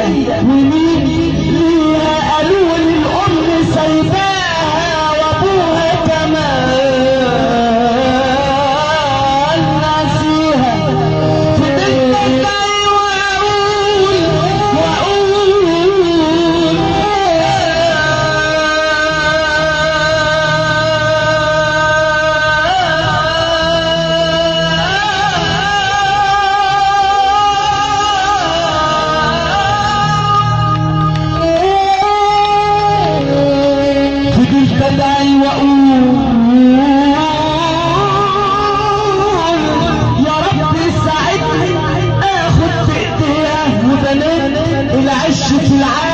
ومين ليها قالوا لي الام سايباها وابوها كمان ناسيها فضلت ادعي واقول واقول فضلت ادعي واقول يا رب ساعدني اخد بايديها وبنات العش في العالم